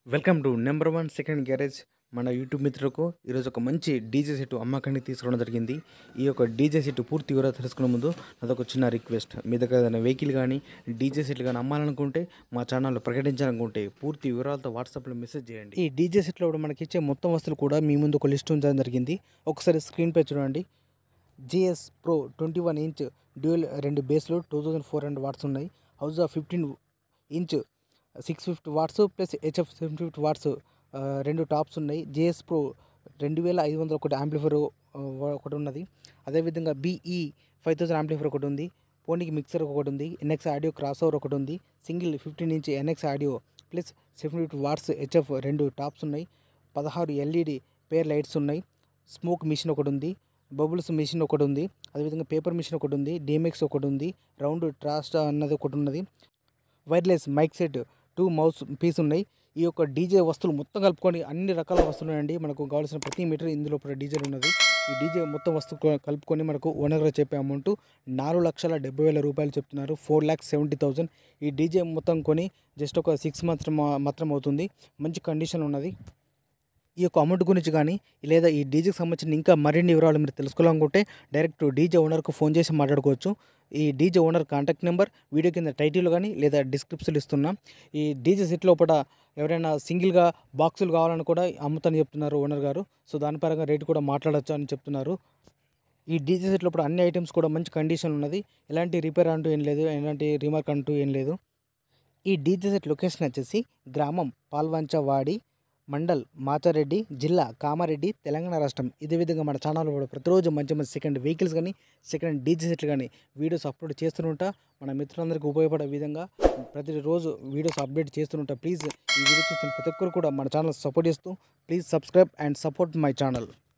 welcome to number one second garage మన YouTube మిత్రులకు ఈరోజు ఒక మంచి డీజే సెట్ అమ్మకానికి తీసుకోవడం జరిగింది ఈ యొక్క డీజే సెట్ పూర్తి వివరాలు తెలుసుకునే ముందు నాదొక చిన్న రిక్వెస్ట్ మీ దగ్గర ఏదైనా వెహికల్ కానీ డీజే సెట్లు కానీ అమ్మాలనుకుంటే మా ఛానల్లో ప్రకటించాలనుకుంటే పూర్తి వివరాలతో వాట్సాప్లో మెసేజ్ చేయండి ఈ డీజే సెట్లో కూడా మనకి ఇచ్చే మొత్తం వస్తువులు కూడా మీ ముందు ఒక లిస్ట్ ఉంచడం జరిగింది ఒకసారి స్క్రీన్ పై చూడండి GS pro twenty one inch dual రెండు బేస్లు two thousand four hundred watts ఉన్నాయి house of fifteen inch six fifty watts plus HF seven fifty watts ఆ, రెండు టాప్స్ ఉన్నాయి జిఎస్ ప్రో రెండు వేల ఐదు వందల ఒకటి యాంప్లిఫైర్ ఒకటి ఉన్నది అదేవిధంగా బీఈ ఫైవ్ థౌసండ్ యాంప్లిఫైర్ ఒకటి ఉంది పోనీకి మిక్సర్ ఒకటి ఉంది ఎన్ఎక్స్ ఆడియో క్రాస్ ఓవర్ ఒకటి ఉంది single fifteen inch NX audio plus seven fifty watts HF రెండు టాప్స్ ఉన్నాయి పదహారు ఎల్ఈడి పేర్ లైట్స్ ఉన్నాయి స్మోక్ మిషన్ ఒకటి ఉంది బబుల్స్ మిషన్ ఒకటి ఉంది అదేవిధంగా పేపర్ మిషన్ ఒకటి ఉంది డిఎంఎక్స్ ఒకటి ఉంది రౌండ్ ట్రాస్ట్ అన్నది ఒకటి ఉన్నది వైర్లెస్ మైక్ సెట్ టూ మౌస్ పీస్ ఉన్నాయి ఈ యొక్క డీజే వస్తువులు మొత్తం కలుపుకొని అన్ని రకాల వస్తువులు ఉన్నాయండి మనకు కావాల్సిన ప్రతి మీటర్ ఇందులో డీజే ఉన్నది ఈ డీజే మొత్తం వస్తువు కలుపుకొని మనకు ఓనర్ గారు చెప్పే అమౌంట్ నాలుగు లక్షల డెబ్బై వేల రూపాయలు చెప్తున్నారు ఫోర్ ల్యాక్స్ సెవెంటీ థౌసండ్ ఈ డీజే మొత్తం కొని జస్ట్ ఒక సిక్స్ మంత్స్ మాత్రం అవుతుంది మంచి కండిషన్ ఉన్నది ఈ యొక్క అమౌంట్ గురించి కానీ లేదా ఈ డీజేకి సంబంధించిన ఇంకా మరిన్ని వివరాలు మీరు తెలుసుకోవాలనుకుంటే డైరెక్ట్ డీజే ఓనర్కు ఫోన్ చేసి మాట్లాడుకోవచ్చు ఈ DJ owner contact number video కింద టైటిల్ కానీ లేదా డిస్క్రిప్షన్ ఇస్తున్నాం ఈ డీజే సెట్ లోపల ఎవరైనా సింగిల్గా బాక్సులు కావాలని కూడా అమ్ముతాని చెప్తున్నారు ఓనర్ గారు సో దాని పరంగా రేట్ కూడా మాట్లాడచ్చు అని చెప్తున్నారు ఈ డీజే సెట్ లోపల అన్ని ఐటమ్స్ కూడా మంచి కండిషన్ ఉన్నది ఎలాంటి రిపేర్ అంటూ ఏం లేదు ఎలాంటి రిమార్క్ అంటూ ఏం లేదు ఈ డీజే సెట్ లొకేషన్ వచ్చేసి గ్రామం పాల్వంచవాడి మండల్ మాచారెడ్డి జిల్లా కామారెడ్డి తెలంగాణ రాష్ట్రం ఇదే విధంగా మన ఛానల్లో కూడా ప్రతిరోజు మంచి మంచి సెకండ్ వెహికల్స్ కానీ సెకండ్ డీజే సెట్లు కానీ వీడియోస్ అప్లోడ్ చేస్తుంటా మన మిత్రులందరికీ ఉపయోగపడే విధంగా ప్రతిరోజు వీడియోస్ అప్డేట్ చేస్తుంటా ప్లీజ్ ఈ వీడియో చూస్తున్న ప్రతి ఒక్కరు కూడా మన ఛానల్ సపోర్ట్ చేస్తూ please subscribe and support my channel